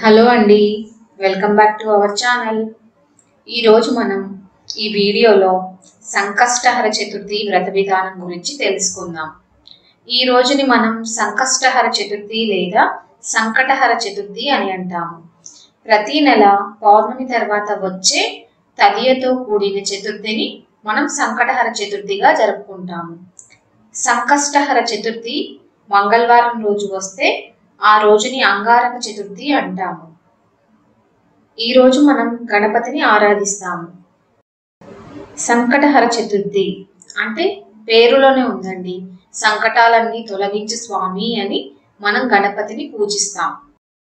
hello అండి welcome back to our channel ఈరోజు మనం ఈ వీడియోలో సంకష్టహర చతుర్థి వ్రత విధానం గురించి తెలుసుకుందాం ఈ రోజుని మనం సంకష్టహర చతుర్థి లేదా సంకటహర చతుర్థి అని అంటాము ప్రతి నెల పౌర్ణమి తర్వాత వచ్చే తదియతో కూడిన చతుర్థిని మనం సంకటహర చతుర్థిగా జరుపుకుంటాము సంకష్టహర చతుర్థి మంగళవారం రోజు వస్తే ఆ రోజుని అంగారక చతుర్థి అంటాము ఈ రోజు మనం గణపతిని ఆరాధిస్తాము సంకటహర చతుర్థి అంటే పేరులోనే ఉందండి సంకటాలన్నీ తొలగించు స్వామి అని మనం గణపతిని పూజిస్తాం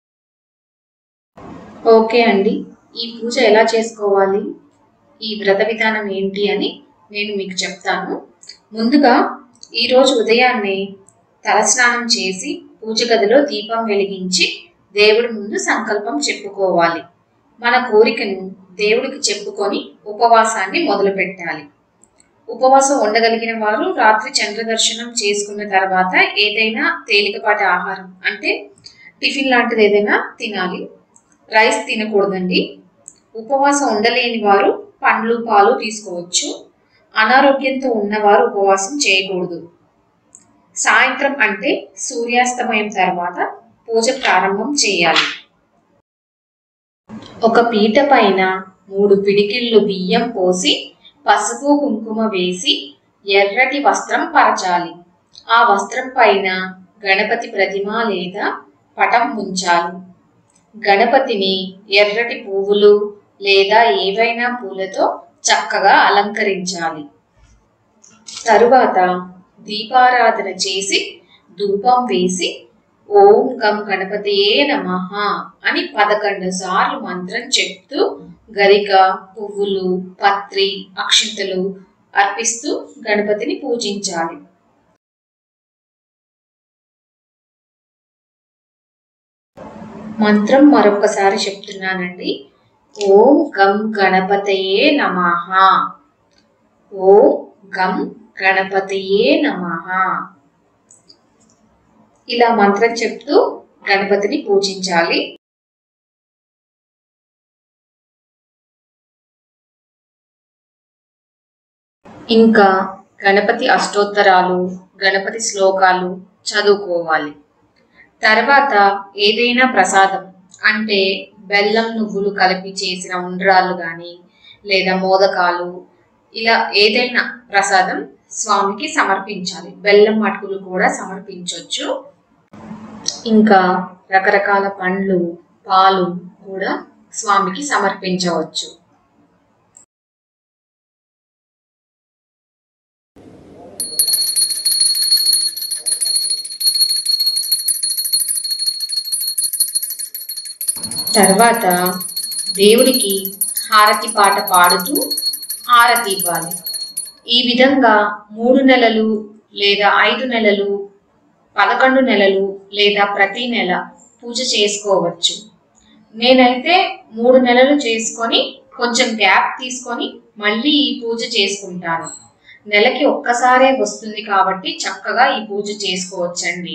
ఓకే అండి ఈ పూజ ఎలా చేసుకోవాలి ఈ వ్రత విధానం ఏంటి అని నేను మీకు చెప్తాను ముందుగా ఈరోజు ఉదయాన్నే తలస్నానం చేసి పూజ గదిలో దీపం వెలిగించి దేవుడి ముందు సంకల్పం చెప్పుకోవాలి మన కోరికను దేవుడికి చెప్పుకొని ఉపవాసాన్ని మొదలు పెట్టాలి ఉపవాసం ఉండగలిగిన వారు రాత్రి చంద్ర దర్శనం చేసుకున్న తర్వాత ఏదైనా తేలికపాటి ఆహారం అంటే టిఫిన్ లాంటిది ఏదైనా తినాలి రైస్ తినకూడదండి ఉపవాసం ఉండలేని వారు పండ్లు పాలు తీసుకోవచ్చు అనారోగ్యంతో ఉన్నవారు ఉపవాసం చేయకూడదు సాయంత్రం అంటే సూర్యాస్తమయం తర్వాత పూజ ప్రారంభం చేయాలి ఒక పీట పైన మూడు పిడికిళ్ళు బియ్యం పోసి పసుపు కుంకుమ వేసి ఎర్రటి వస్త్రం పరచాలి ఆ వస్త్రం పైన గణపతి ప్రతిమ లేదా పటం ఉంచాలి గణపతిని ఎర్రటి పువ్వులు లేదా ఏవైనా పూలతో చక్కగా అలంకరించాలి తరువాత దీపారాధన చేసి ధూపం వేసి ఓం గం గణపతియే నమః అని పదకొండు సార్లు మంత్రం చెప్తూ గరిక పువ్వులు పత్రి అక్షింతలు అర్పిస్తూ గణపతిని పూజించాలి మంత్రం మరొకసారి చెప్తున్నానండి ఓం గం గణపతయే నమః ఓం గం గణపతయే నమః ఇలా మంత్రం చెప్తూ గణపతిని పూజించాలి ఇంకా గణపతి అష్టోత్తరాలు గణపతి శ్లోకాలు చదువుకోవాలి తర్వాత ఏదైనా ప్రసాదం అంటే బెల్లం నువ్వులు కలిపి చేసిన ఉండ్రాళ్ళు కానీ లేదా మోదకాలు ఇలా ఏదైనా ప్రసాదం స్వామికి సమర్పించాలి బెల్లం అటుకులు కూడా సమర్పించవచ్చు ఇంకా రకరకాల పండ్లు పాలు కూడా స్వామికి సమర్పించవచ్చు తర్వాత దేవుడికి హారతి పాట పాడుతూ హారతి ఇవ్వాలి ఈ విధంగా మూడు నెలలు లేదా ఐదు నెలలు పదకొండు నెలలు లేదా ప్రతి నెల పూజ చేసుకోవచ్చు నేనైతే మూడు నెలలు చేసుకొని కొంచెం గ్యాప్ తీసుకొని మళ్ళీ ఈ పూజ చేసుకుంటాను నెలకి ఒక్కసారే వస్తుంది కాబట్టి చక్కగా ఈ పూజ చేసుకోవచ్చండి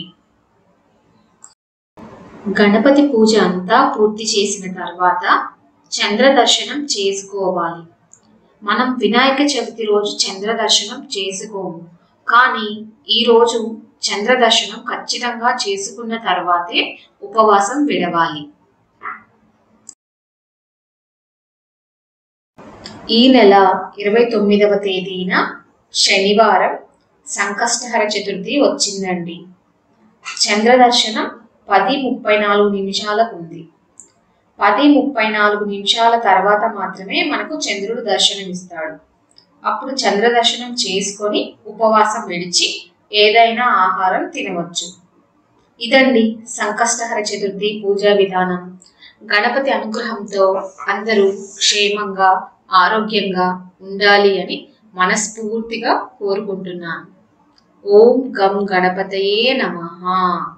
గణపతి పూజ అంతా పూర్తి చేసిన తర్వాత చంద్ర దర్శనం చేసుకోవాలి మనం వినాయక చవితి రోజు చంద్ర దర్శనం చేసుకోము కానీ ఈ రోజు చంద్ర దర్శనం ఖచ్చితంగా చేసుకున్న తర్వాతే ఉపవాసం విడవాలి ఈ నెల ఇరవై తొమ్మిదవ తేదీన శనివారం సంకష్టహర చతుర్థి వచ్చిందండి చంద్ర దర్శనం పది ముప్పై నాలుగు నిమిషాలకు ఉంది పది ముప్పై నాలుగు నిమిషాల తర్వాత మాత్రమే మనకు చంద్రుడు దర్శనం ఇస్తాడు అప్పుడు చంద్ర దర్శనం చేసుకొని ఉపవాసం విడిచి ఏదైనా ఆహారం తినవచ్చు ఇదండి సంకష్టహర చతుర్థి పూజా విధానం గణపతి అనుగ్రహంతో అందరూ క్షేమంగా ఆరోగ్యంగా ఉండాలి అని మనస్ఫూర్తిగా కోరుకుంటున్నాను ఓం గం గణపతయే నమః